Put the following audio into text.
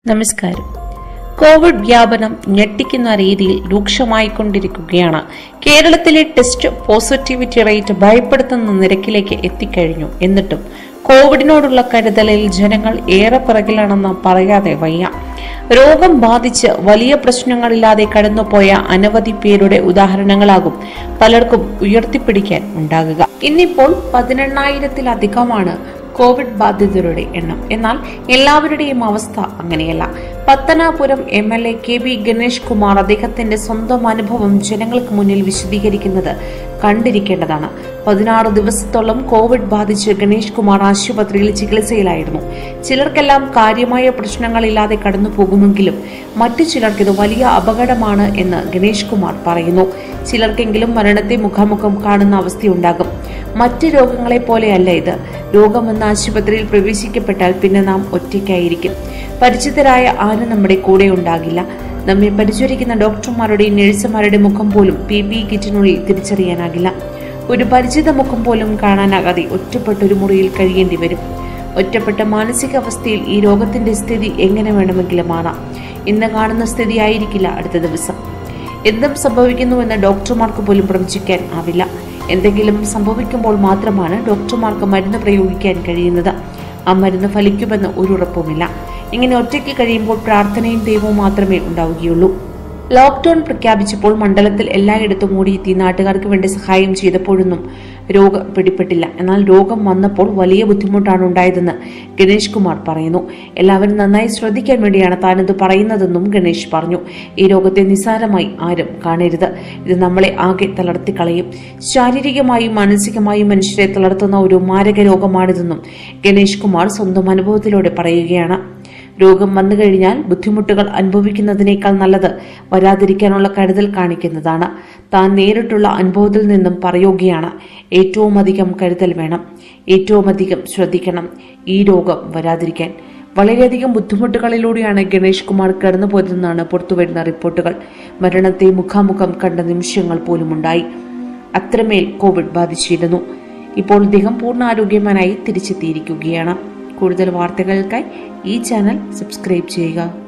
നമസ്കാരം കോവിഡ് വ്യാപനം ഞെട്ടിക്കുന്ന രീതിയിൽ രൂക്ഷമായിക്കൊണ്ടിരിക്കുകയാണ് കേരളത്തിലെ ടെസ്റ്റ് പോസിറ്റിവിറ്റി റേറ്റ് ഭയപ്പെടുത്തുന്ന നിരക്കിലേക്ക് എത്തിക്കഴിഞ്ഞു എന്നിട്ടും കോവിഡിനോടുള്ള കരുതലിൽ ജനങ്ങൾ ഏറെ പിറകിലാണെന്ന് പറയാതെ വയ്യ രോഗം ബാധിച്ച് വലിയ പ്രശ്നങ്ങളില്ലാതെ കടന്നുപോയ അനവധി പേരുടെ ഉദാഹരണങ്ങളാകും പലർക്കും ഉയർത്തിപ്പിടിക്കാൻ ഉണ്ടാകുക ഇന്നിപ്പോൾ പതിനെണ്ണായിരത്തിലധികമാണ് കോവിഡ് ബാധിതരുടെ എണ്ണം എന്നാൽ എല്ലാവരുടെയും അവസ്ഥ അങ്ങനെയല്ല Pathanapuram M L A K B Ganesh Kumar അദ്ദേഹത്തിന്റെ സ്വന്തം അനുഭവം ജനങ്ങൾക്ക് മുന്നിൽ വിശദീകരിക്കുന്നത് കണ്ടിരിക്കേണ്ടതാണ് പതിനാറ് ദിവസത്തോളം കോവിഡ് ബാധിച്ച് ഗണേഷ് കുമാർ ആശുപത്രിയിൽ ചികിത്സയിലായിരുന്നു ചിലർക്കെല്ലാം കാര്യമായ പ്രശ്നങ്ങളില്ലാതെ കടന്നു പോകുമെങ്കിലും മറ്റു ചിലർക്ക് ഇത് വലിയ അപകടമാണ് എന്ന് ഗണേഷ് കുമാർ പറയുന്നു ചിലർക്കെങ്കിലും മരണത്തെ മുഖാമുഖം കാണുന്ന അവസ്ഥയുണ്ടാകും മറ്റ് രോഗങ്ങളെ പോലെയല്ല ഇത് രോഗമെന്ന ആശുപത്രിയിൽ പ്രവേശിക്കപ്പെട്ടാൽ പിന്നെ നാം ഒറ്റയ്ക്കായിരിക്കും പരിചിതരായ ആരും നമ്മുടെ കൂടെ ഉണ്ടാകില്ല നമ്മെ പരിചരിക്കുന്ന ഡോക്ടർമാരുടെയും നഴ്സുമാരുടെ മുഖം പോലും പി പി കിറ്റിനുള്ളിൽ തിരിച്ചറിയാനാകില്ല ഒരു പരിചിത മുഖം പോലും കാണാനാകാതെ ഒറ്റപ്പെട്ട ഒരു മുറിയിൽ കഴിയേണ്ടി വരും ഒറ്റപ്പെട്ട മാനസികാവസ്ഥയിൽ ഈ രോഗത്തിന്റെ സ്ഥിതി എങ്ങനെ വേണമെങ്കിലും മാറാം ഇന്ന് കാണുന്ന സ്ഥിതി ആയിരിക്കില്ല അടുത്ത ദിവസം എന്തും സംഭവിക്കുന്നുവെന്ന് ഡോക്ടർമാർക്ക് പോലും പ്രവചിക്കാൻ ആവില്ല എന്തെങ്കിലും സംഭവിക്കുമ്പോൾ മാത്രമാണ് ഡോക്ടർമാർക്ക് മരുന്ന് പ്രയോഗിക്കാൻ കഴിയുന്നത് ആ മരുന്ന് ഫലിക്കുമെന്ന് ഒരു ഉറപ്പുമില്ല ഇങ്ങനെ ഒറ്റയ്ക്ക് കഴിയുമ്പോൾ പ്രാർത്ഥനയും ദൈവവും മാത്രമേ ഉണ്ടാവുകയുള്ളൂ ലോക്ക്ഡൌൺ പ്രഖ്യാപിച്ചപ്പോൾ മണ്ഡലത്തിൽ എല്ലായിടത്തും ഓടിയെത്തി നാട്ടുകാർക്ക് വേണ്ടി സഹായം ചെയ്തപ്പോഴൊന്നും രോഗം പിടിപ്പെട്ടില്ല എന്നാൽ രോഗം വന്നപ്പോൾ വലിയ ബുദ്ധിമുട്ടാണ് ഉണ്ടായതെന്ന് ഗണേഷ് കുമാർ പറയുന്നു എല്ലാവരും നന്നായി ശ്രദ്ധിക്കാൻ വേണ്ടിയാണ് താനിത് പറയുന്നതെന്നും ഗണേഷ് പറഞ്ഞു ഈ രോഗത്തെ നിസ്സാരമായി ആരും കാണരുത് ഇത് നമ്മളെ ആകെ തളർത്തിക്കളയും ശാരീരികമായും മാനസികമായും മനുഷ്യരെ തളർത്തുന്ന ഒരു മാരക രോഗമാണിതെന്നും ഗണേഷ് കുമാർ സ്വന്തം അനുഭവത്തിലൂടെ പറയുകയാണ് രോഗം വന്നു കഴിഞ്ഞാൽ ബുദ്ധിമുട്ടുകൾ അനുഭവിക്കുന്നതിനേക്കാൾ നല്ലത് വരാതിരിക്കാനുള്ള കരുതൽ കാണിക്കുന്നതാണ് താൻ നേരിട്ടുള്ള അനുഭവത്തിൽ നിന്നും പറയുകയാണ് ഏറ്റവും അധികം കരുതൽ വേണം ഏറ്റവും അധികം ശ്രദ്ധിക്കണം ഈ രോഗം വരാതിരിക്കാൻ വളരെയധികം ബുദ്ധിമുട്ടുകളിലൂടെയാണ് ഗണേഷ് കുമാർ കടന്നുപോയതെന്നാണ് പുറത്തുവരുന്ന റിപ്പോർട്ടുകൾ മരണത്തെ മുഖാമുഖം കണ്ട നിമിഷങ്ങൾ പോലുമുണ്ടായി അത്രമേൽ കോവിഡ് ബാധിച്ചിരുന്നു ഇപ്പോൾ ഇദ്ദേഹം പൂർണ്ണ തിരിച്ചെത്തിയിരിക്കുകയാണ് കൂടുതൽ വാർത്തകൾക്കായി ഈ ചാനൽ സബ്സ്ക്രൈബ് ചെയ്യുക